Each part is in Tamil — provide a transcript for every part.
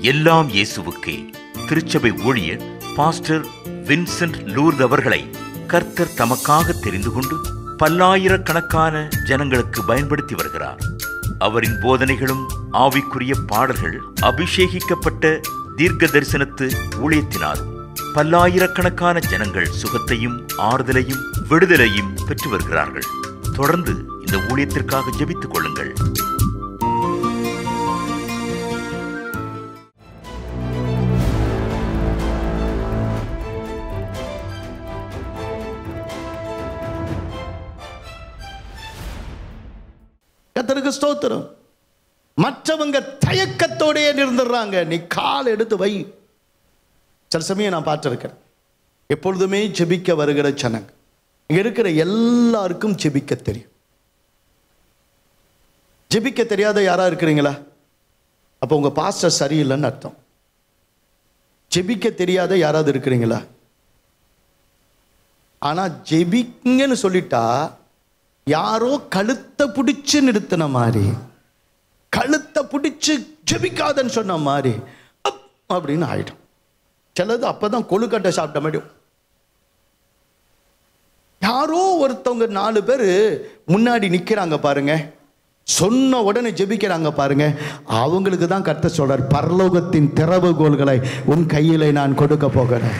எல்லாம் இயேசுவுக்கே திருச்சபை ஊழியர் பாஸ்டர் வின்சென்ட் லூர்த் அவர்களை கர்த்தர் தமக்காக தெரிந்து கொண்டு பல்லாயிரக்கணக்கான ஜனங்களுக்கு பயன்படுத்தி வருகிறார் அவரின் போதனைகளும் ஆவிக்குரிய பாடல்கள் அபிஷேகிக்கப்பட்ட தீர்க்க தரிசனத்து ஊழியத்தினாலும் பல்லாயிரக்கணக்கான ஜனங்கள் சுகத்தையும் ஆறுதலையும் விடுதலையும் பெற்று வருகிறார்கள் தொடர்ந்து இந்த ஊழியத்திற்காக ஜெபித்துக் கொள்ளுங்கள் கத்தருக்கு ஸ்தோத்திரம் மற்றவங்க தயக்கத்தோடயே இருந்துடுறாங்க நீ கால் எடுத்து வை சில சமயம் நான் பார்த்துருக்கிறேன் எப்பொழுதுமே ஜெபிக்க வருகிற ஜனங்க இங்க இருக்கிற எல்லாருக்கும் ஜெபிக்க தெரியும் ஜெபிக்க தெரியாத யாரா இருக்கிறீங்களா அப்போ உங்க பாஸ்டர் சரியில்லைன்னு அர்த்தம் ஜெபிக்க தெரியாத யாராவது இருக்கிறீங்களா ஆனா ஜெபிங்கன்னு சொல்லிட்டா யாரோ கழுத்தை பிடிச்சு நிறுத்தின மாதிரி கழுத்தை பிடிச்சு ஜெபிக்காதன்னு சொன்ன மாதிரி அப் அப்படின்னு ஆயிடும் சிலது அப்பதான் கொழுக்கட்டை சாப்பிட்ட மாதிரி யாரோ ஒருத்தவங்க நாலு பேர் முன்னாடி நிக்கிறாங்க பாருங்க சொன்ன உடனே ஜெபிக்கிறாங்க பாருங்க அவங்களுக்கு தான் கர்த்த சொல்றார் பரலோகத்தின் திறவுகோள்களை உன் கையிலே நான் கொடுக்க போகிறேன்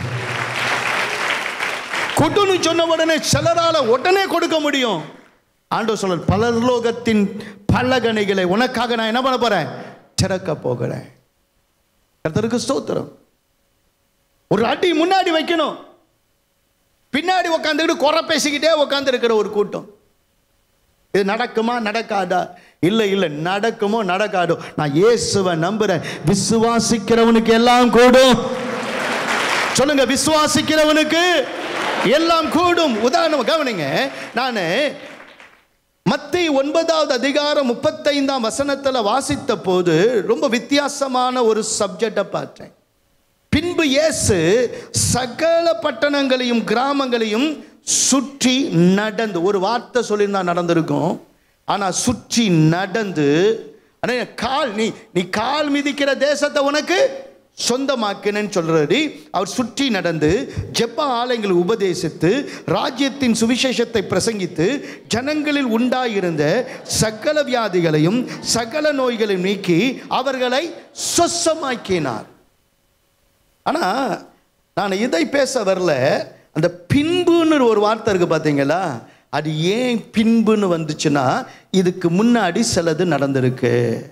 கொடுன்னு சொன்ன உடனே சிலரால உடனே கொடுக்க முடியும் ஆண்டவர் சொல்றார் பரலோகத்தின் பலகணைகளை உனக்காக நான் என்ன பண்ண போறேன் திறக்க போகிறேன் கர்த்தருக்கு ஸ்தோத்திரம் ஒரு அடி முன்னாடி வைக்கணும் பின்னாடி உட்காந்துக்கிட்டு குறை பேசிக்கிட்டே உட்காந்து இருக்கிற ஒரு கூட்டம் இது நடக்குமா நடக்காதா இல்ல இல்ல நடக்குமோ நடக்காதோ நான் இயேசுவை நம்புறேன் விசுவாசிக்கிறவனுக்கு எல்லாம் கூடும் சொல்லுங்க விசுவாசிக்கிறவனுக்கு எல்லாம் கூடும் உதாரணம் கவனிங்க நான் மத்திய ஒன்பதாவது அதிகாரம் முப்பத்தைந்தாம் வசனத்துல வாசித்த போது ரொம்ப வித்தியாசமான ஒரு சப்ஜெக்டை பார்த்தேன் பின்பு இயேசு சகல பட்டணங்களையும் கிராமங்களையும் சுற்றி நடந்து ஒரு வார்த்தை சொல்லியிருந்தா நடந்திருக்கும் ஆனா சுற்றி நடந்து ஆனா கால் நீ நீ கால் மிதிக்கிற தேசத்தை உனக்கு சொந்தமாக்கினேன்னு சொல்றாரு அவர் சுற்றி நடந்து ஜெப்ப ஆலயங்களை உபதேசித்து ராஜ்யத்தின் சுவிசேஷத்தை பிரசங்கித்து ஜனங்களில் உண்டாயிருந்த சகல வியாதிகளையும் சகல நோய்களையும் நீக்கி அவர்களை சொசமாக்கினார் ஆனா நான் இதை பேச வரல அந்த பின்புன்னு ஒரு வார்த்தை இருக்கு பார்த்தீங்களா அது ஏன் பின்புன்னு வந்துச்சுன்னா இதுக்கு முன்னாடி சிலது நடந்திருக்கு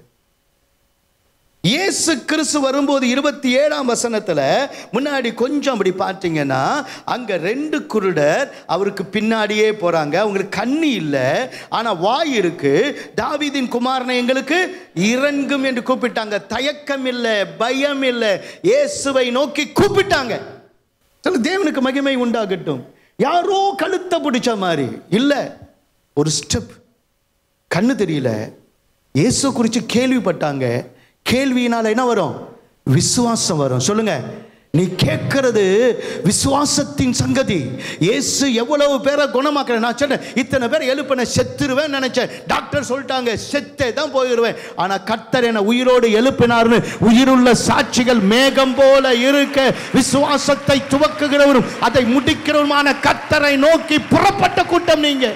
இயேசு கிறிஸ்து வரும்போது இருபத்தி ஏழாம் வசனத்துல முன்னாடி கொஞ்சம் அப்படி பார்த்தீங்கன்னா அங்க ரெண்டு குருடர் அவருக்கு பின்னாடியே போறாங்க அவங்களுக்கு கண்ணி இல்லை ஆனா வாய் இருக்கு தாவீதின் குமாரனை எங்களுக்கு இறங்கும் என்று கூப்பிட்டாங்க தயக்கம் இல்லை பயம் இல்லை இயேசுவை நோக்கி கூப்பிட்டாங்க சில தேவனுக்கு மகிமை உண்டாகட்டும் யாரோ கழுத்தை பிடிச்ச மாதிரி இல்லை ஒரு ஸ்டெப் கண்ணு தெரியல இயேசு குறித்து கேள்விப்பட்டாங்க கேள்வியினால என்ன வரும் விசுவாசம் வரும் சொல்லுங்க நீ கேட்கறது விசுவாசத்தின் சங்கதி இயேசு எவ்வளவு பேரை குணமாக்குற நான் சொன்னேன் இத்தனை பேர் எழுப்பின செத்துருவேன் நினைச்சேன் டாக்டர் சொல்லிட்டாங்க செத்தே தான் போயிடுவேன் ஆனா கர்த்தர் என்ன உயிரோடு எழுப்பினார்னு உயிருள்ள சாட்சிகள் மேகம் போல இருக்க விசுவாசத்தை துவக்குகிறவரும் அதை முடிக்கிறவருமான கர்த்தரை நோக்கி புறப்பட்ட கூட்டம் நீங்க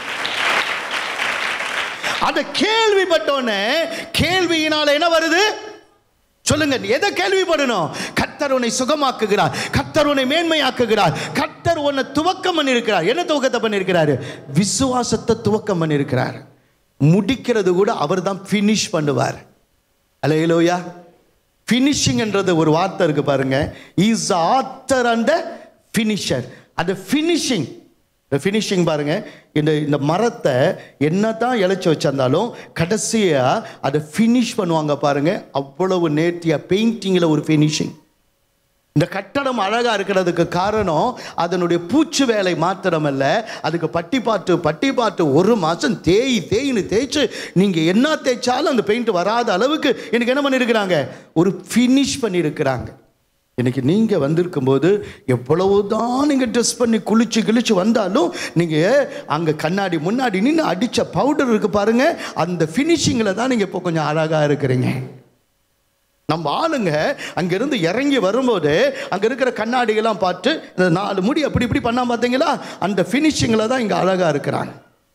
அதை கேள்விப்பட்டோன்னே கேள்வியினால என்ன வருது சொல்லுங்க எதை கேள்விப்படணும் கர்த்தர் உன்னை சுகமாக்குகிறார் கர்த்தர் உன்னை மேன்மையாக்குகிறார் கர்த்தர் உன்னை துவக்கம் பண்ணியிருக்கிறார் என்ன துவக்கத்தை பண்ணியிருக்கிறாரு விசுவாசத்தை துவக்கம் பண்ணியிருக்கிறார் முடிக்கிறது கூட அவர் தான் ஃபினிஷ் பண்ணுவார் அலையிலோயா ஃபினிஷிங்ன்றது ஒரு வார்த்தை இருக்கு பாருங்க இஸ் ஆத்தர் அண்ட் ஃபினிஷர் அந்த ஃபினிஷிங் இந்த ஃபினிஷிங் பாருங்க இந்த இந்த மரத்தை என்ன தான் இழைச்சி வச்சிருந்தாலும் கடைசியாக அதை ஃபினிஷ் பண்ணுவாங்க பாருங்க அவ்வளவு நேர்த்தியாக பெயிண்டிங்கில் ஒரு ஃபினிஷிங் இந்த கட்டடம் அழகா இருக்கிறதுக்கு காரணம் அதனுடைய பூச்சு வேலை மாத்திரமல்ல அதுக்கு பட்டி பாட்டு பட்டி பாட்டு ஒரு மாசம் தேய் தேய்னு தேய்ச்சு நீங்க என்ன தேய்ச்சாலும் அந்த பெயிண்ட் வராத அளவுக்கு எனக்கு என்ன பண்ணியிருக்கிறாங்க ஒரு ஃபினிஷ் பண்ணியிருக்கிறாங்க இன்னைக்கு நீங்க வந்திருக்கும் போது எவ்வளவுதான் நீங்க ட்ரெஸ் பண்ணி குளிச்சு கிழிச்சு வந்தாலும் நீங்க அங்க கண்ணாடி முன்னாடி நின்று அடிச்ச பவுடர் இருக்கு பாருங்க அந்த ஃபினிஷிங்கில் தான் நீங்க இப்போ கொஞ்சம் அழகா இருக்கிறீங்க நம்ம ஆளுங்க அங்கிருந்து இறங்கி வரும்போது அங்க இருக்கிற கண்ணாடிகள்லாம் பார்த்து இந்த நாலு முடி அப்படி இப்படி பண்ணா பார்த்தீங்களா அந்த ஃபினிஷிங்கில் தான் இங்க அழகா இருக்கிறாங்க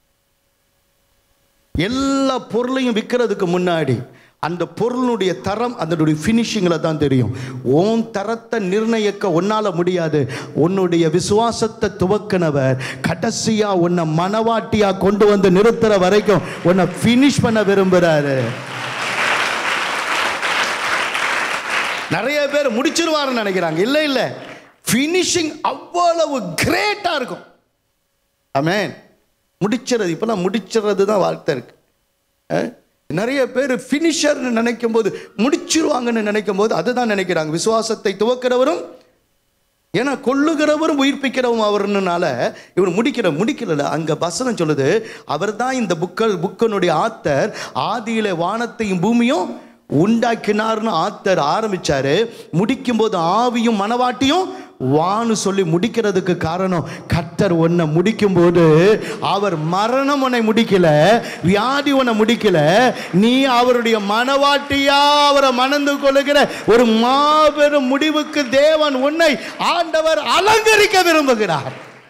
எல்லா பொருளையும் விற்கிறதுக்கு முன்னாடி அந்த பொருளுடைய தரம் அதனுடைய ஃபினிஷிங்கில் தான் தெரியும் உன் தரத்தை நிர்ணயிக்க உன்னால முடியாது உன்னுடைய விசுவாசத்தை துவக்கினவர் கடைசியா உன்னை மனவாட்டியா கொண்டு வந்து நிறுத்துற வரைக்கும் உன்னை ஃபினிஷ் பண்ண விரும்புறாரு நிறைய பேர் முடிச்சிருவாருன்னு நினைக்கிறாங்க இல்லை இல்லை ஃபினிஷிங் அவ்வளவு கிரேட்டா இருக்கும் ஆமென் முடிச்சிறது இப்போலாம் முடிச்சிறது தான் வார்த்தை இருக்கு அஹ்? நிறைய பேர் ஃபினிஷர்னு நினைக்கும் போது முடிச்சிருவாங்கன்னு நினைக்கும் போது அதுதான் நினைக்கிறாங்க விசுவாசத்தை துவக்கிறவரும் ஏன்னா கொள்ளுகிறவரும் உயிர்ப்பிக்கிறவரும் அவர்னால இவர் முடிக்கிற முடிக்கல அங்க வசனம் சொல்லுது அவர் தான் இந்த புக்கல் புக்கனுடைய ஆத்தர் ஆதியில வானத்தையும் பூமியும் உண்டாக்கினார்னு ஆத்தர் ஆரம்பிச்சாரு முடிக்கும் போது ஆவியும் மனவாட்டியும் வான்னு சொல்லி முடிக்கிறதுக்கு காரணம் கர்த்தர் உன்னை முடிக்கும் போது அவர் மரணம் உன்னை முடிக்கல வியாதி உன்னை முடிக்கல நீ அவருடைய மனவாட்டியா அவரை மணந்து கொள்ளுகிற ஒரு மாபெரும் முடிவுக்கு தேவன் உன்னை ஆண்டவர் அலங்கரிக்க விரும்புகிறார்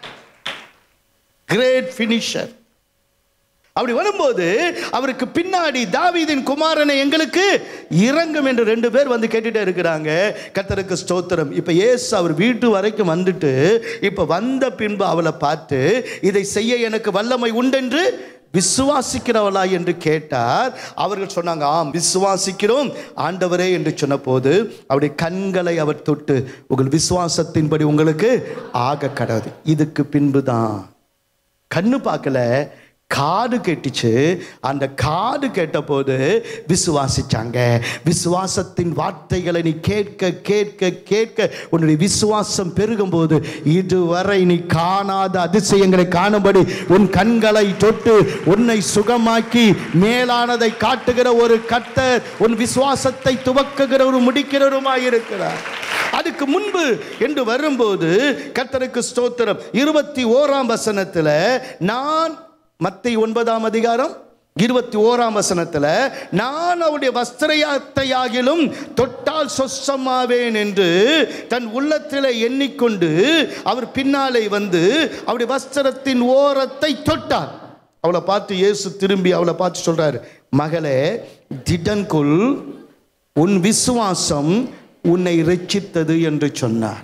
கிரேட் ஃபினிஷர் அப்படி வரும்போது அவருக்கு பின்னாடி தாவீதின் குமாரனை எங்களுக்கு இறங்கும் என்று ரெண்டு பேர் வந்து கேட்டுட்டே இருக்கிறாங்க கர்த்தருக்கு ஸ்தோத்திரம் இப்போ ஏசு அவர் வீட்டு வரைக்கும் வந்துட்டு இப்போ வந்த பின்பு அவளை பார்த்து இதை செய்ய எனக்கு வல்லமை உண்டென்று விசுவாசிக்கிறவளா என்று கேட்டார் அவர்கள் சொன்னாங்க ஆம் விசுவாசிக்கிறோம் ஆண்டவரே என்று சொன்னபோது அவருடைய கண்களை அவர் தொட்டு உங்கள் விசுவாசத்தின்படி உங்களுக்கு ஆக கடவுது இதுக்கு பின்பு தான் கண்ணு பார்க்கல காது கேட்டுச்சு அந்த காது கேட்டபோது விசுவாசிச்சாங்க விசுவாசத்தின் வார்த்தைகளை நீ கேட்க கேட்க கேட்க உன்னுடைய விசுவாசம் பெருகும் போது இதுவரை நீ காணாத அதிசயங்களை காணும்படி உன் கண்களை தொட்டு உன்னை சுகமாக்கி மேலானதை காட்டுகிற ஒரு கர்த்தர் உன் விசுவாசத்தை துவக்குகிறவரும் முடிக்கிறவருமாய் இருக்கிறார் அதுக்கு முன்பு என்று வரும்போது கர்த்தருக்கு ஸ்தோத்திரம் இருபத்தி ஓராம் வசனத்தில் நான் மத்தை ஒன்பதாம் அதிகாரம் இருபத்தி ஓராம் வசனத்தில் நான் அவருடைய வஸ்திரத்தையாகிலும் தொட்டால் சொச்சமாவேன் என்று தன் உள்ளத்தில் எண்ணிக்கொண்டு அவர் பின்னாலே வந்து அவருடைய வஸ்திரத்தின் ஓரத்தை தொட்டார் அவளை பார்த்து இயேசு திரும்பி அவளை பார்த்து சொல்றாரு மகளே திடன்கொள் உன் விசுவாசம் உன்னை ரட்சித்தது என்று சொன்னார்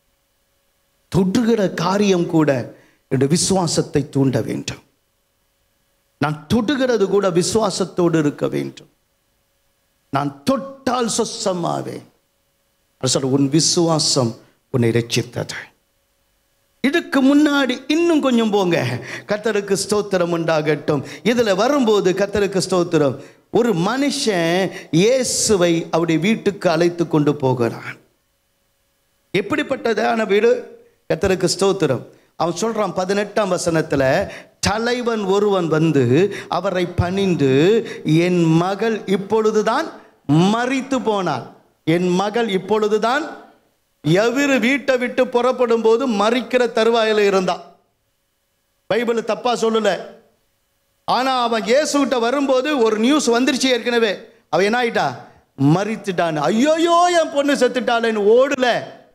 தொடுகிற காரியம் கூட என்னுடைய விசுவாசத்தை தூண்ட வேண்டும் நான் தொடுகிறது கூட விசுவாசத்தோடு இருக்க வேண்டும் நான் தொட்டால் சொசமாவேன் சொல்ற உன் விசுவாசம் உன்னை ரட்சித்தது இதுக்கு முன்னாடி இன்னும் கொஞ்சம் போங்க கத்தருக்கு ஸ்தோத்திரம் உண்டாகட்டும் இதில் வரும்போது கத்தருக்கு ஸ்தோத்திரம் ஒரு மனுஷன் இயேசுவை அவருடைய வீட்டுக்கு அழைத்து கொண்டு போகிறான் எப்படிப்பட்டதான வீடு கத்தருக்கு ஸ்தோத்திரம் அவன் சொல்றான் பதினெட்டாம் வசனத்துல தலைவன் ஒருவன் வந்து அவரை பணிந்து என் மகள் இப்பொழுதுதான் மறித்து போனாள் என் மகள் இப்பொழுதுதான் எவிரு வீட்டை விட்டு புறப்படும் போது மறிக்கிற தருவாயில இருந்தான் பைபிள் தப்பா சொல்லல ஆனா அவன் இயேசுகிட்ட வரும்போது ஒரு நியூஸ் வந்துருச்சு ஏற்கனவே அவன் என்ன ஆயிட்டா மறித்துட்டான் ஐயோயோ என் பொண்ணு செத்துட்டாளேன்னு ஓடல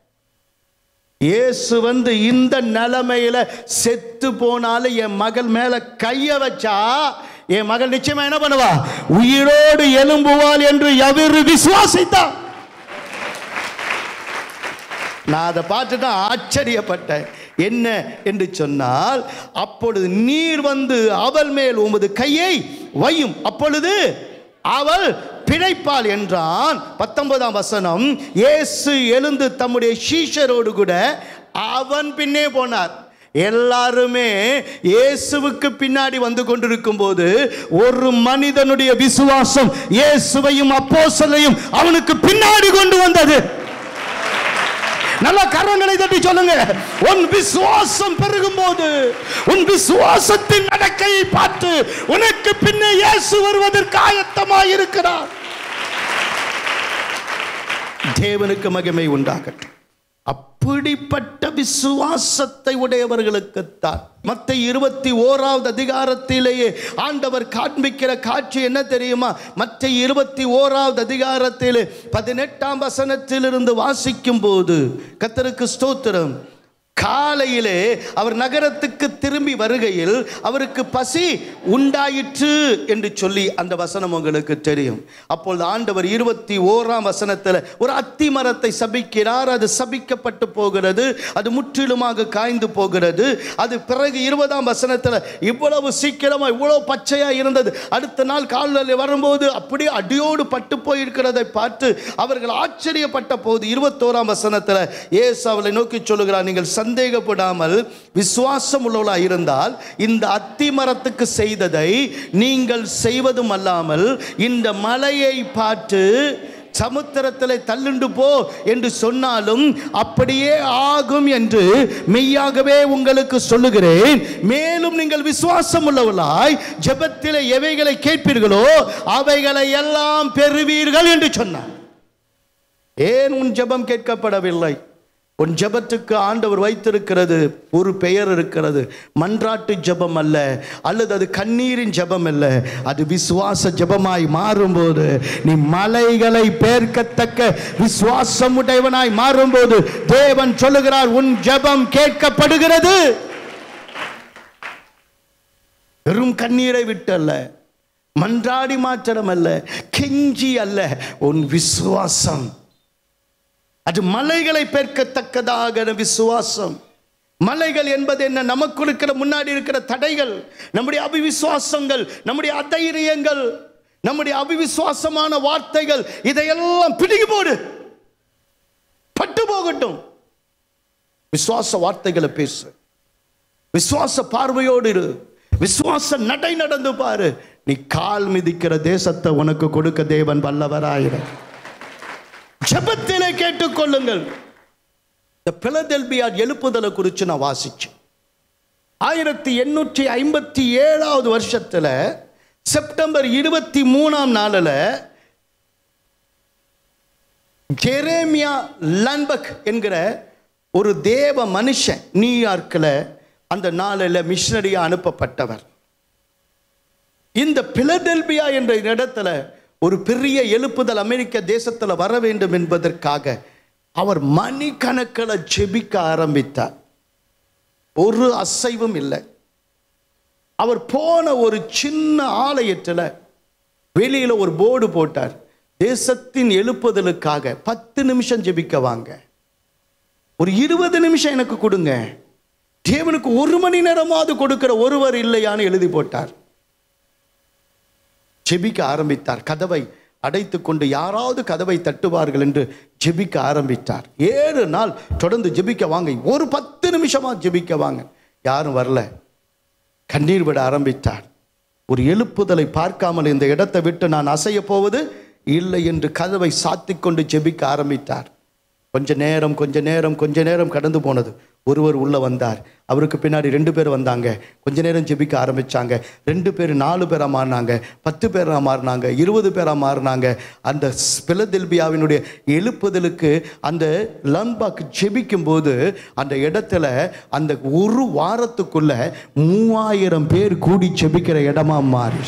இயேசு வந்து இந்த நிலைமையில செத்து போனாலும் என் மகள் மேல கைய வச்சா என் மகள் நிச்சயமா என்ன பண்ணுவா உயிரோடு எலும்புவாள் என்று எவரு விசுவாசித்தான் நான் அதை பார்த்துட்டு ஆச்சரியப்பட்டேன் என்ன என்று சொன்னால் அப்பொழுது நீர் வந்து அவள் மேல் உமது கையை வையும் அப்பொழுது அவள் பிழைப்பாள் என்றான் பத்தொன்பதாம் வசனம் இயேசு எழுந்து தம்முடைய சீஷரோடு கூட அவன் பின்னே போனார் எல்லாருமே இயேசுவுக்கு பின்னாடி வந்து கொண்டிருக்கும் போது ஒரு மனிதனுடைய விசுவாசம் இயேசுவையும் அப்போஸ்தலரையும் அவனுக்கு பின்னாடி கொண்டு வந்தது நல்ல கரங்களை தட்டி சொல்லுங்க உன் விசுவாசம் பெருகும் போது உன் விசுவாசத்தின் நடக்கையை பார்த்து உனக்கு பின்னே இயேசு வருவதற்கு ஆயத்தமாய் இருக்கிறார் தேவனுக்கு மகிமை உண்டாகட்டும் அப்ப அப்படிப்பட்ட விசுவாசத்தை உடையவர்களுக்குத்தான் மத்த இருபத்தி ஓராவது அதிகாரத்திலேயே ஆண்டவர் காண்பிக்கிற காட்சி என்ன தெரியுமா மத்த இருபத்தி ஓராவது அதிகாரத்திலே பதினெட்டாம் வசனத்திலிருந்து வாசிக்கும் போது கத்தருக்கு ஸ்தோத்திரம் காலையிலே அவர் நகரத்துக்கு திரும்பி வருகையில் அவருக்கு பசி உண்டாயிற்று என்று சொல்லி அந்த வசனம் உங்களுக்கு தெரியும் அப்பொழுது ஆண்டவர் இருபத்தி ஓராம் வசனத்தில் ஒரு அத்தி மரத்தை சபிக்கிறார் அது சபிக்கப்பட்டு போகிறது அது முற்றிலுமாக காய்ந்து போகிறது அது பிறகு இருபதாம் வசனத்தில் இவ்வளவு சீக்கிரமா இவ்வளவு பச்சையா இருந்தது அடுத்த நாள் காலையில் வரும்போது அப்படியே அடியோடு பட்டு போயிருக்கிறதை பார்த்து அவர்கள் ஆச்சரியப்பட்ட போது இருபத்தோராம் வசனத்தில் ஏசு அவளை நோக்கி சொல்லுகிறார் நீங்கள் சந்தேகப்படாமல் விசுவாசம் உள்ளவளாக இருந்தால் இந்த அத்தி மரத்துக்கு செய்ததை நீங்கள் செய்வதும் அல்லாமல் இந்த மலையை பார்த்து சமுத்திரத்தில் தள்ளுண்டு போ என்று சொன்னாலும் அப்படியே ஆகும் என்று மெய்யாகவே உங்களுக்கு சொல்லுகிறேன் மேலும் நீங்கள் விசுவாசம் உள்ளவர்களாய் ஜெபத்தில் எவைகளை கேட்பீர்களோ அவைகளை எல்லாம் பெறுவீர்கள் என்று சொன்னார் ஏன் உன் ஜெபம் கேட்கப்படவில்லை உன் ஜெபத்துக்கு ஆண்டவர் வைத்திருக்கிறது ஒரு பெயர் இருக்கிறது மன்றாட்டு ஜெபம் அல்ல அல்லது அது கண்ணீரின் ஜெபம் அல்ல அது விசுவாச ஜெபமாய் மாறும்போது நீ மலைகளை பேர்க்கத்தக்க விசுவாசம் உடையவனாய் மாறும்போது தேவன் சொல்லுகிறார் உன் ஜெபம் கேட்கப்படுகிறது வெறும் கண்ணீரை விட்டு அல்ல மன்றாடி மாத்திரம் அல்ல கெஞ்சி அல்ல உன் விசுவாசம் அது மலைகளை பெருக்கத்தக்கதாக விசுவாசம் மலைகள் என்பது என்ன நமக்கு இருக்கிற முன்னாடி இருக்கிற தடைகள் நம்முடைய அபிவிசுவாசங்கள் நம்முடைய அதைரியங்கள் நம்முடைய அபிவிசுவாசமான வார்த்தைகள் இதையெல்லாம் பிடிங்கி போடு பட்டு போகட்டும் விசுவாச வார்த்தைகளை பேசு விசுவாச பார்வையோடு இரு விசுவாச நடை நடந்து பாரு நீ கால் மிதிக்கிற தேசத்தை உனக்கு கொடுக்க தேவன் வல்லவராயிர ஜெபத்திலே கேட்டுக்கொள்ளுங்கள் இந்த பிலதெல்பியார் எழுப்புதலை குறித்து நான் வாசிச்சேன் ஆயிரத்தி எண்ணூற்றி ஐம்பத்தி ஏழாவது வருஷத்துல செப்டம்பர் இருபத்தி மூணாம் நாளில் ஜெரேமியா லன்பக் என்கிற ஒரு தேவ மனுஷன் நியூயார்க்கில் அந்த நாளில் மிஷனரியா அனுப்பப்பட்டவர் இந்த பிலடெல்பியா என்ற இடத்துல ஒரு பெரிய எழுப்புதல் அமெரிக்க தேசத்தில் வர வேண்டும் என்பதற்காக அவர் மணிக்கணக்கில் ஜெபிக்க ஆரம்பித்தார் ஒரு அசைவும் இல்லை அவர் போன ஒரு சின்ன ஆலயத்தில் வெளியில ஒரு போர்டு போட்டார் தேசத்தின் எழுப்புதலுக்காக பத்து நிமிஷம் ஜெபிக்க வாங்க ஒரு இருபது நிமிஷம் எனக்கு கொடுங்க தேவனுக்கு ஒரு மணி நேரமாவது கொடுக்கிற ஒருவர் இல்லையான்னு எழுதி போட்டார் ஜெபிக்க ஆரம்பித்தார் கதவை அடைத்து கொண்டு யாராவது கதவை தட்டுவார்கள் என்று ஜெபிக்க ஆரம்பித்தார் ஏழு நாள் தொடர்ந்து ஜெபிக்க வாங்க ஒரு பத்து நிமிஷமா ஜெபிக்க வாங்க யாரும் வரல கண்ணீர் விட ஆரம்பித்தார் ஒரு எழுப்புதலை பார்க்காமல் இந்த இடத்தை விட்டு நான் அசைய போவது இல்லை என்று கதவை சாத்திக் கொண்டு ஜெபிக்க ஆரம்பித்தார் கொஞ்ச நேரம் கொஞ்ச நேரம் கொஞ்ச நேரம் கடந்து போனது ஒருவர் உள்ள வந்தார் அவருக்கு பின்னாடி ரெண்டு பேர் வந்தாங்க கொஞ்ச நேரம் ஜெபிக்க ஆரம்பிச்சாங்க ரெண்டு பேர் நாலு பேரா மாறினாங்க பத்து பேரா மாறினாங்க இருபது பேரா மாறினாங்க அந்த பிலதெல்பியாவினுடைய எழுப்புதலுக்கு அந்த லன்பாக் ஜெபிக்கும் போது அந்த இடத்துல அந்த ஒரு வாரத்துக்குள்ள மூவாயிரம் பேர் கூடி ஜெபிக்கிற இடமா மாறி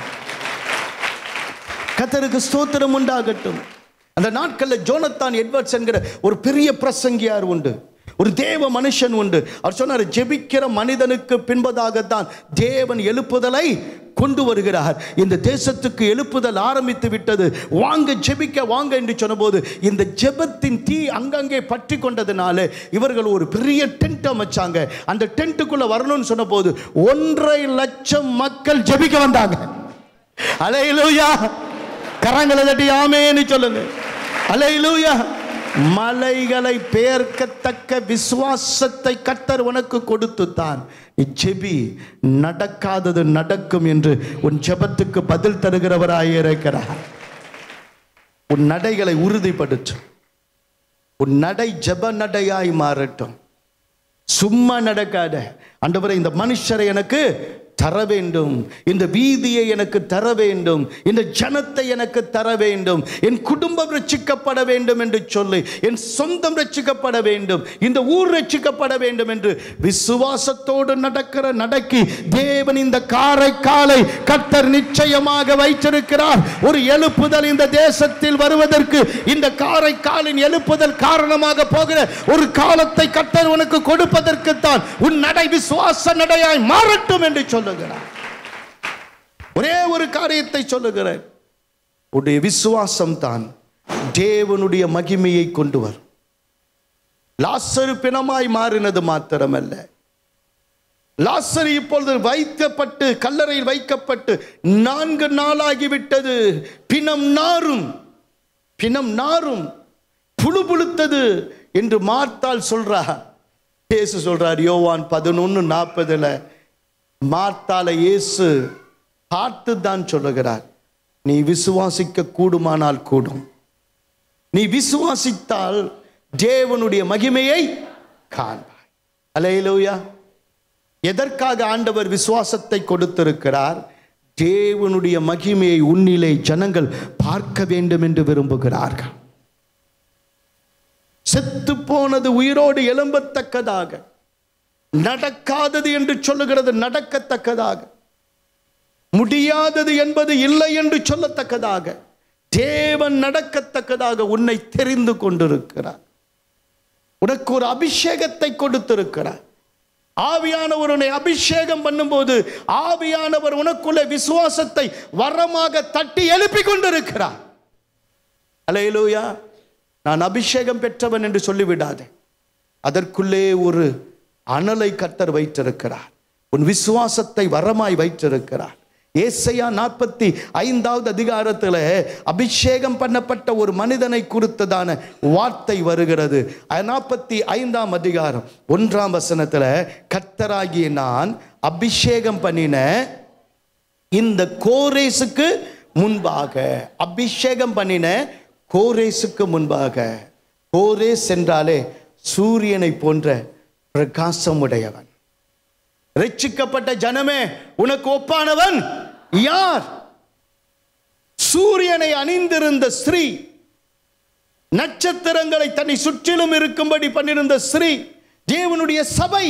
கத்தருக்கு ஸ்தோத்திரம் உண்டாகட்டும் அந்த நாட்களில் ஜோனத்தான் எட்வர்ட்ஸ் என்கிற ஒரு பெரிய பிரசங்கியார் உண்டு ஒரு தேவ மனுஷன் உண்டு அவர் சொன்னார் ஜெபிக்கிற மனிதனுக்கு பின்பதாகத்தான் தேவன் எழுப்புதலை கொண்டு வருகிறார் இந்த தேசத்துக்கு எழுப்புதல் ஆரம்பித்து விட்டது வாங்க ஜெபிக்க வாங்க என்று சொன்னபோது இந்த ஜெபத்தின் தீ அங்கங்கே பற்றி கொண்டதுனால இவர்கள் ஒரு பெரிய டென்ட் அமைச்சாங்க அந்த டென்ட்டுக்குள்ள வரணும்னு சொன்னபோது ஒன்றரை லட்சம் மக்கள் ஜெபிக்க வந்தாங்க அலையிலூயா கரங்களை தட்டி ஆமேன்னு சொல்லுங்க அலையிலூயா மலைகளை பெயர்க்கத்தக்க விசுவாசத்தை கத்தர் உனக்கு கொடுத்து தான் ஜெபி நடக்காதது நடக்கும் என்று உன் ஜெபத்துக்கு பதில் தருகிறவராய் இருக்கிறார் உன் நடைகளை உறுதிப்படுத்து உன் நடை ஜெப நடையாய் மாறட்டும் சும்மா நடக்காத ஆண்டவரே இந்த மனுஷரை எனக்கு தர வேண்டும் இந்த வீதியை எனக்கு தர வேண்டும் இந்த ஜனத்தை எனக்கு தர வேண்டும் என் குடும்பம் ரட்சிக்கப்பட வேண்டும் என்று சொல்லி என் சொந்தம் ரட்சிக்கப்பட வேண்டும் இந்த ஊர் ரட்சிக்கப்பட வேண்டும் என்று விசுவாசத்தோடு நடக்கிற நடக்கி தேவன் இந்த காரைக்காலை கத்தர் நிச்சயமாக வைத்திருக்கிறார் ஒரு எழுப்புதல் இந்த தேசத்தில் வருவதற்கு இந்த காரைக்காலின் எழுப்புதல் காரணமாக போகிற ஒரு காலத்தை கத்தர் உனக்கு கொடுப்பதற்குத்தான் உன் நடை விசுவாச நடையாய் மாறட்டும் என்று சொல்லுகிறார் ஒரே ஒரு காரியத்தை சொல்லுகிறேன் உடைய விசுவாசம் தான் தேவனுடைய மகிமையை கொண்டு வரும் லாசரு பிணமாய் மாறினது மாத்திரமல்ல லாசரு இப்பொழுது வைக்கப்பட்டு கல்லறையில் வைக்கப்பட்டு நான்கு நாளாகிவிட்டது பிணம் நாரும் பிணம் நாரும் புழு புழுத்தது என்று மார்த்தால் சொல்றா இயேசு சொல்றார் யோவான் பதினொன்னு நாற்பதுல மார்த்தால இயேசு பார்த்து தான் சொல்லுகிறார் நீ விசுவாசிக்க கூடுமானால் கூடும் நீ விசுவாசித்தால் தேவனுடைய மகிமையை காண்பாய் அலையிலூயா எதற்காக ஆண்டவர் விசுவாசத்தை கொடுத்திருக்கிறார் தேவனுடைய மகிமையை உன்னிலே ஜனங்கள் பார்க்க வேண்டும் என்று விரும்புகிறார்கள் செத்து போனது உயிரோடு எழும்பத்தக்கதாக நடக்காதது என்று சொல்லுகிறது நடக்கத்தக்கதாக முடியாதது என்பது இல்லை என்று சொல்லத்தக்கதாக தேவன் நடக்கத்தக்கதாக உன்னை தெரிந்து கொண்டிருக்கிறார் உனக்கு ஒரு அபிஷேகத்தை கொடுத்திருக்கிறார் ஆவியானவர் உன்னை அபிஷேகம் பண்ணும்போது ஆவியானவர் உனக்குள்ள விசுவாசத்தை வரமாக தட்டி எழுப்பி கொண்டிருக்கிறார் அலையிலூயா நான் அபிஷேகம் பெற்றவன் என்று சொல்லிவிடாதே அதற்குள்ளே ஒரு அனலை கத்தர் வைத்திருக்கிறார் உன் விசுவாசத்தை வரமாய் வைத்திருக்கிறார் ஏசையா நாற்பத்தி ஐந்தாவது அதிகாரத்தில் அபிஷேகம் பண்ணப்பட்ட ஒரு மனிதனை குறித்ததான வார்த்தை வருகிறது நாற்பத்தி ஐந்தாம் அதிகாரம் ஒன்றாம் வசனத்தில் கத்தராகிய நான் அபிஷேகம் பண்ணின இந்த கோரேசுக்கு முன்பாக அபிஷேகம் பண்ணின கோரேசுக்கு முன்பாக கோரேஸ் என்றாலே சூரியனை போன்ற பிரகாசம் உடையவன் ரட்சிக்கப்பட்ட ஜனமே உனக்கு ஒப்பானவன் யார் சூரியனை அணிந்திருந்த ஸ்ரீ நட்சத்திரங்களை தன்னை சுற்றிலும் இருக்கும்படி பண்ணிருந்த ஸ்ரீ தேவனுடைய சபை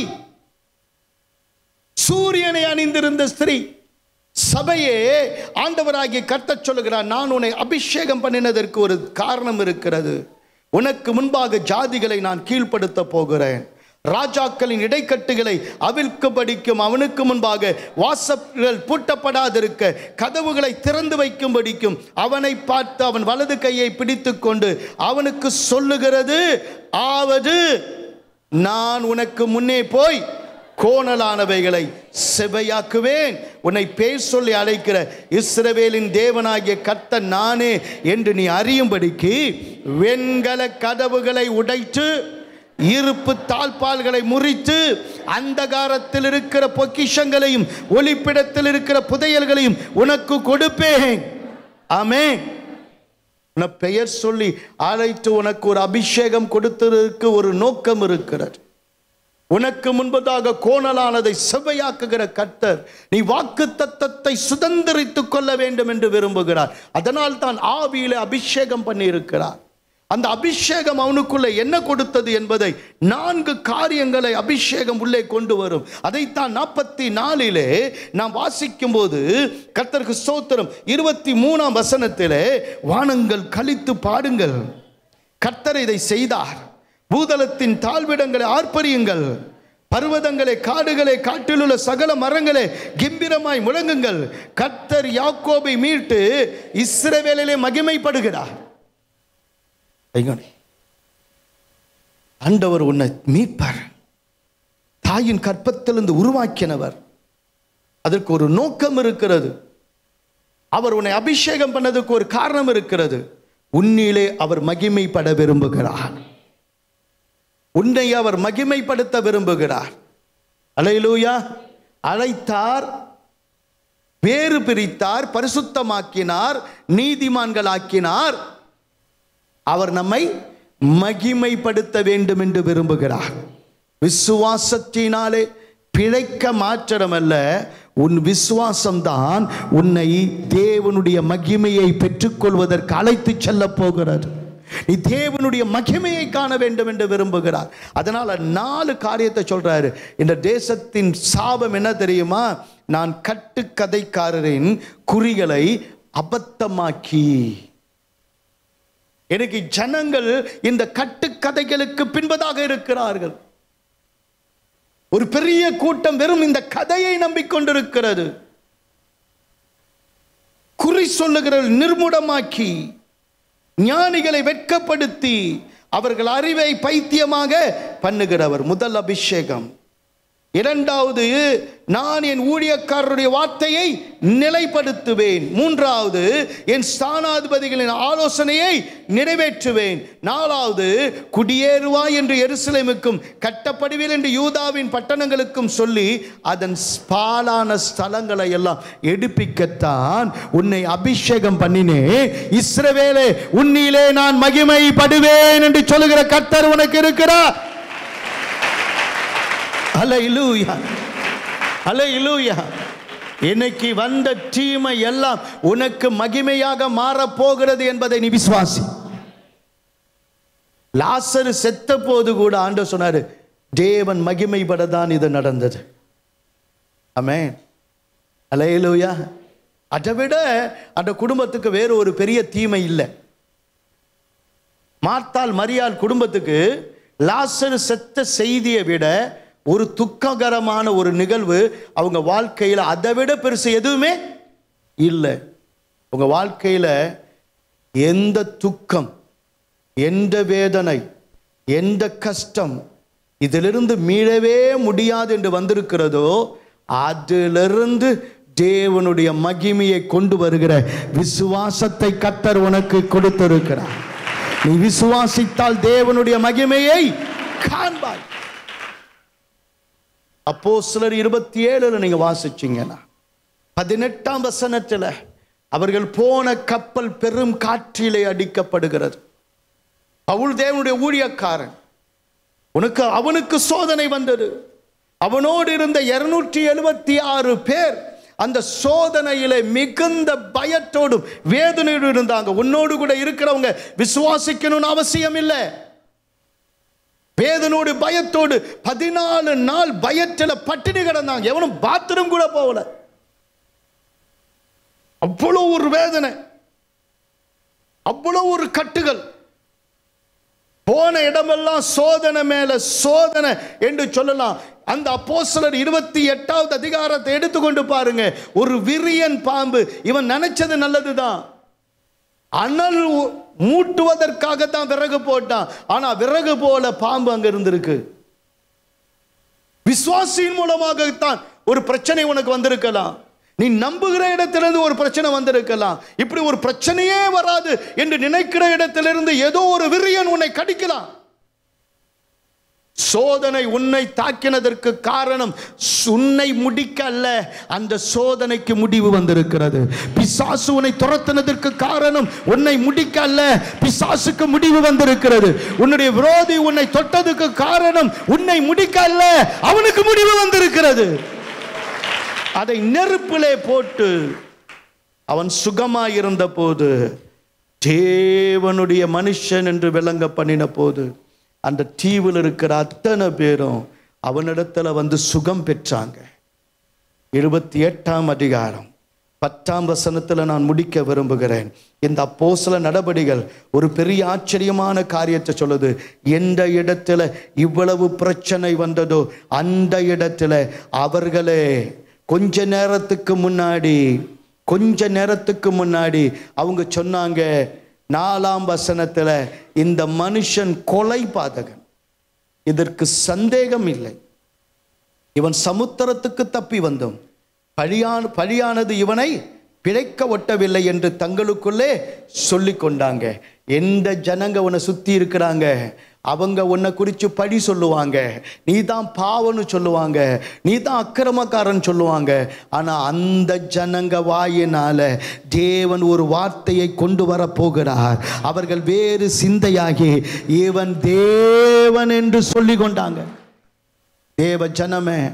சூரியனை அணிந்திருந்த ஸ்திரீ சபையே ஆண்டவராகிய கர்த்தர் சொல்லுகிறார் நான் உன்னை அபிஷேகம் பண்ணினதற்கு ஒரு காரணம் இருக்கிறது உனக்கு முன்பாக ஜாதிகளை நான் கீழ்ப்படுத்த போகிறேன் ராஜாக்களின் இடைக்கட்டுகளை அவிழ்க்கு படிக்கும் அவனுக்கு முன்பாக வாசல்கள் பூட்டப்படாதிருக்க கதவுகளை திறந்து வைக்கும்படிக்கும் அவனை பார்த்து அவன் வலது கையை பிடித்து கொண்டு அவனுக்கு சொல்லுகிறது ஆவது நான் உனக்கு முன்னே போய் கோணலானவைகளை செவையாக்குவேன் உன்னை பேர் சொல்லி அழைக்கிற இஸ்ரவேலின் தேவனாகிய கர்த்தர் நானே என்று நீ அறியும்படிக்கு வெண்கல கதவுகளை உடைத்து இருப்பு தாழ்பால்களை முறித்து அந்தகாரத்தில் இருக்கிற பொக்கிஷங்களையும் ஒளிப்பிடத்தில் இருக்கிற புதையல்களையும் உனக்கு கொடுப்பேன் ஆமே உன பெயர் சொல்லி அழைத்து உனக்கு ஒரு அபிஷேகம் கொடுத்ததற்கு ஒரு நோக்கம் இருக்கிறது உனக்கு முன்பதாக கோணலானதை செவ்வையாக்குகிற கர்த்தர் நீ வாக்கு தத்தத்தை சுதந்திரித்துக் கொள்ள வேண்டும் என்று விரும்புகிறார் அதனால் தான் ஆவியிலே அபிஷேகம் பண்ணியிருக்கிறார் அந்த அபிஷேகம் அவனுக்குள்ள என்ன கொடுத்தது என்பதை நான்கு காரியங்களை அபிஷேகம் உள்ளே கொண்டு வரும் அதைத்தான் நாற்பத்தி நாலிலே நாம் வாசிக்கும் போது கர்த்தருக்கு ஸ்தோத்திரம் இருபத்தி மூணாம் வசனத்திலே வானங்கள் கழித்து பாடுங்கள் கர்த்தர் இதை செய்தார் பூதலத்தின் தாழ்விடங்களை ஆர்ப்பரியுங்கள் பர்வதங்களே காடுகளே காட்டிலுள்ள சகல மரங்களே கிம்பிரமாய் முழங்குங்கள் கர்த்தர் யாக்கோபை மீட்டு இஸ்ரவேலிலே மகிமைப்படுகிறார் ஐயோனே. ஆண்டவர் உன்னை மீட்பார் தாயின் கற்பத்திலிருந்து உருவாக்கினவர் அதற்கு ஒரு நோக்கம் இருக்கிறது அவர் உன்னை அபிஷேகம் பண்ணதுக்கு ஒரு காரணம் இருக்கிறது உன்னிலே அவர் மகிமைப்பட விரும்புகிறார் உன்னை அவர் மகிமைப்படுத்த விரும்புகிறார் அலையிலூயா அழைத்தார் வேறு பிரித்தார் பரிசுத்தமாக்கினார் நீதிமான்களாக்கினார் அவர் நம்மை மகிமைப்படுத்த வேண்டும் என்று விரும்புகிறார் விசுவாசத்தினாலே பிழைக்க மாத்திரமல்ல உன் விசுவாசம்தான் உன்னை தேவனுடைய மகிமையை பெற்றுக்கொள்வதற்கு அழைத்து செல்ல போகிறது நீ தேவனுடைய மகிமையை காண வேண்டும் என்று விரும்புகிறார் அதனால நாலு காரியத்தை சொல்றாரு இந்த தேசத்தின் சாபம் என்ன தெரியுமா நான் கட்டுக்கதைக்காரரின் குறிகளை அபத்தமாக்கி எனக்கு ஜனங்கள் இந்த கட்டுக்கதைகளுக்கு பின்பதாக இருக்கிறார்கள் ஒரு பெரிய கூட்டம் வெறும் இந்த கதையை நம்பிக்கொண்டிருக்கிறது குறி சொல்லுகிற நிர்மூடமாக்கி ஞானிகளை வெட்கப்படுத்தி அவர்கள் அறிவை பைத்தியமாக பண்ணுகிறவர் முதல் அபிஷேகம் இரண்டாவது நான் என் ஊழியக்காரருடைய வார்த்தையை நிலைப்படுத்துவேன் மூன்றாவது என் ஸ்தானாதிபதிகளின் ஆலோசனையை நிறைவேற்றுவேன் நாலாவது குடியேறுவாய் என்று எருசலேமுக்கும் கட்டப்படுவேன் என்று யூதாவின் பட்டணங்களுக்கும் சொல்லி அதன் பாலான ஸ்தலங்களை எல்லாம் எடுப்பிக்கத்தான் உன்னை அபிஷேகம் பண்ணினே இஸ்ரவேலே உன்னிலே நான் மகிமைப்படுவேன் என்று சொல்லுகிற கர்த்தர் உனக்கு இருக்கிறார் அலையிலூயா அலையிலூயா இன்னைக்கு வந்த தீமை எல்லாம் உனக்கு மகிமையாக மாறப் போகிறது என்பதை நீ விசுவாசி லாசரு செத்த போது கூட ஆண்டவர் சொன்னாரு தேவன் மகிமைப்பட தான் இது நடந்தது ஆமென் அலையிலூயா அதை விட அந்த குடும்பத்துக்கு வேறு ஒரு பெரிய தீமை இல்லை மார்த்தாள் மரியாள் குடும்பத்துக்கு லாசரு செத்த செய்தியை விட ஒரு துக்ககரமான ஒரு நிகழ்வு அவங்க வாழ்க்கையில் அதை விட பெருசு எதுவுமே இல்லை உங்க வாழ்க்கையில் எந்த துக்கம் எந்த வேதனை எந்த கஷ்டம் இதிலிருந்து மீளவே முடியாது என்று வந்திருக்கிறதோ அதிலிருந்து தேவனுடைய மகிமையை கொண்டு வருகிற விசுவாசத்தை கத்தர் உனக்கு கொடுத்திருக்கிறார் நீ விசுவாசித்தால் தேவனுடைய மகிமையை காண்பாய் அப்போ சிலர் இருபத்தி ஏழுல நீங்க வாசிச்சீங்கன்னா பதினெட்டாம் வசனத்துல அவர்கள் போன கப்பல் பெரும் காற்றிலே அடிக்கப்படுகிறது பவுல் தேவனுடைய ஊழியக்காரன் உனக்கு அவனுக்கு சோதனை வந்தது அவனோடு இருந்த இருநூற்றி எழுபத்தி ஆறு பேர் அந்த சோதனையிலே மிகுந்த பயத்தோடும் வேதனையோடு இருந்தாங்க உன்னோடு கூட இருக்கிறவங்க விசுவாசிக்கணும்னு அவசியம் இல்லை வேதனோடு பயத்தோடு பதினாலு நாள் பயத்தில் பட்டினி கிடந்தாங்க எவனும் பாத்ரூம் கூட போகல அவ்வளோ ஒரு வேதனை அவ்வளோ ஒரு கட்டுகள் போன இடமெல்லாம் சோதனை மேல சோதனை என்று சொல்லலாம் அந்த அப்போஸ்தலர் இருபத்தி எட்டாவது அதிகாரத்தை எடுத்துக்கொண்டு பாருங்க ஒரு விரியன் பாம்பு இவன் நினைச்சது நல்லதுதான் அனல் ஊ- மூட்டுவதற்காக தான் விறகு போட்டான் ஆனா விறகு போல பாம்பு அங்க இருந்திருக்கு விசுவாசியின் மூலமாகத்தான் ஒரு பிரச்சனை உனக்கு வந்திருக்கலாம் நீ நம்புகிற இடத்திலிருந்து ஒரு பிரச்சனை வந்திருக்கலாம் இப்படி ஒரு பிரச்சனையே வராது என்று நினைக்கிற இடத்திலிருந்து ஏதோ ஒரு விரியன் உன்னை கடிக்கலாம் சோதனை உன்னை தாக்கினதற்கு காரணம் உன்னை முடிக்க அல்ல அந்த சோதனைக்கு முடிவு வந்திருக்கிறது பிசாசு உன்னை துரத்தினதற்கு காரணம் உன்னை முடிக்க அல்ல பிசாசுக்கு முடிவு வந்திருக்கிறது உன்னுடைய விரோதி உன்னை தொட்டதுக்கு காரணம் உன்னை முடிக்க அல்ல அவனுக்கு முடிவு வந்திருக்கிறது அதை நெருப்பிலே போட்டு அவன் சுகமாயிருந்த போது தேவனுடைய மனுஷன் என்று விளங்க பண்ணின போது அந்த தீவில் இருக்கிற அத்தனை பேரும் அவனிடத்துல வந்து சுகம் பெற்றாங்க இருபத்தி எட்டாம் அதிகாரம் பத்தாம் வசனத்தில் நான் முடிக்க விரும்புகிறேன் இந்த அப்போஸ்தல நடபடிகள் ஒரு பெரிய ஆச்சரியமான காரியத்தை சொல்லுது எந்த இடத்துல இவ்வளவு பிரச்சனை வந்ததோ அந்த இடத்துல அவர்களே கொஞ்ச நேரத்துக்கு முன்னாடி கொஞ்ச நேரத்துக்கு முன்னாடி அவங்க சொன்னாங்க நாலாம் வசனத்துல இந்த மனுஷன் கொலை பாதகன் இதற்கு சந்தேகம் இல்லை இவன் சமுத்திரத்துக்கு தப்பி வந்தோம் பழியான பழியானது இவனை பிழைக்க ஒட்டவில்லை என்று தங்களுக்குள்ளே சொல்லி கொண்டாங்க எந்த ஜனங்க உன்னை சுத்தி இருக்கிறாங்க அவங்க உன்னை குறித்து பழி சொல்லுவாங்க நீ தான் பாவன்னு சொல்லுவாங்க நீ தான் அக்கிரமக்காரன் சொல்லுவாங்க ஆனால் அந்த ஜனங்க வாயினால தேவன் ஒரு வார்த்தையை கொண்டு வர போகிறார் அவர்கள் வேறு சிந்தையாகி இவன் தேவன் என்று சொல்லி கொண்டாங்க தேவ ஜனமே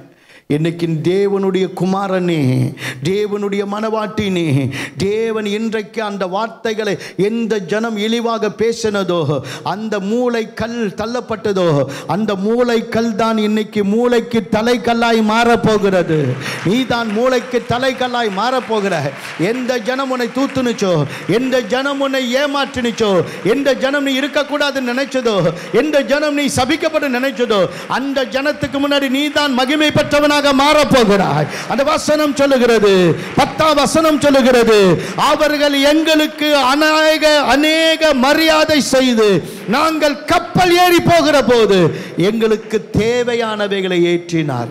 இன்னைக்கு தேவனுடைய குமாரனே தேவனுடைய மனவாட்டினே தேவன் இன்றைக்கு அந்த வார்த்தைகளை எந்த ஜனம் இழிவாக பேசினதோ அந்த மூளை கல் தள்ளப்பட்டதோ அந்த மூளை கல் தான் இன்னைக்கு மூளைக்கு தலைக்கல்லாய் மாறப்போகிறது நீ தான் மூளைக்கு தலைக்கல்லாய் மாறப்போகிற எந்த ஜனம் உன்னை தூத்துனுச்சோ எந்த ஜனம் உன்னை ஏமாற்றினுச்சோ எந்த ஜனம் நீ இருக்கக்கூடாதுன்னு நினைச்சதோ எந்த ஜனம் நீ சபிக்கப்பட நினைச்சதோ அந்த ஜனத்துக்கு முன்னாடி நீ தான் மகிமை பெற்றவனாக மாறப்போகிறாய் அந்த வசனம் சொல்லுகிறது பத்தாம் வசனம் சொல்லுகிறது அவர்கள் எங்களுக்கு அநேக அநேக மரியாதை செய்து நாங்கள் கப்பல் ஏறி போகிற போது எங்களுக்கு தேவையானவைகளை ஏற்றினார்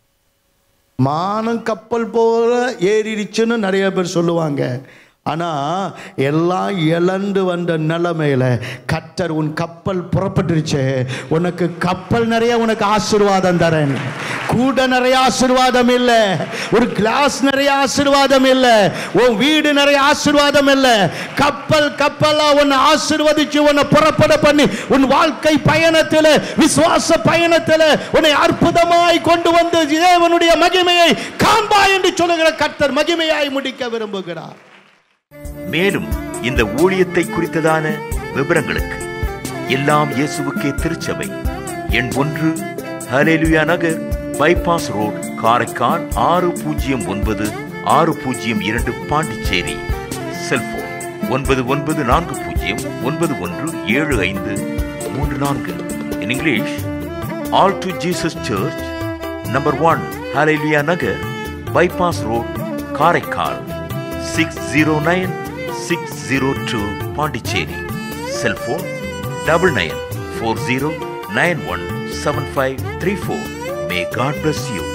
மானம் கப்பல் போல ஏறிடுச்சுன்னு நிறைய பேர் சொல்லுவாங்க ஆனா எல்லாம் இழந்து வந்த நிலைமையில கத்தர் உன் கப்பல் புறப்பட்டுருச்சு உனக்கு கப்பல் நிறைய உனக்கு ஆசீர்வாதம் தரேன் கூட நிறைய ஆசீர்வாதம் இல்ல ஒரு கிளாஸ் நிறைய ஆசீர்வாதம் இல்ல உன் வீடு நிறைய ஆசீர்வாதம் இல்ல கப்பல் கப்பலா உன்னை ஆசீர்வதிச்சு உன்னை புறப்பட பண்ணி உன் வாழ்க்கை பயணத்தில் விசுவாச பயணத்தில் உன்னை அற்புதமாய் கொண்டு வந்து தேவனுடைய மகிமையை காண்பா என்று சொல்லுகிற கர்த்தர் மகிமையாய் முடிக்க விரும்புகிறார் மேலும் இந்த ஊழியத்தை குறித்ததான விவரங்களுக்கு எல்லாம் இயேசுவுக்கே திருச்சபை எண் ஒன்று ஹலேலுயா நகர் பைபாஸ் ரோட் காரைக்கால் ஆறு பூஜ்ஜியம் ஒன்பது ஆறு பூஜ்ஜியம் இரண்டு பாண்டிச்சேரி செல்போன் ஒன்பது ஒன்பது நான்கு பூஜ்ஜியம் ஒன்பது ஒன்று ஏழு ஐந்து மூன்று நான்கு in English all to Jesus church number one Hallelujah Nagar bypass road Karaikal six zero nine six zero two Pondicherry cellphone double nine four zero nine one seven five three four may God bless you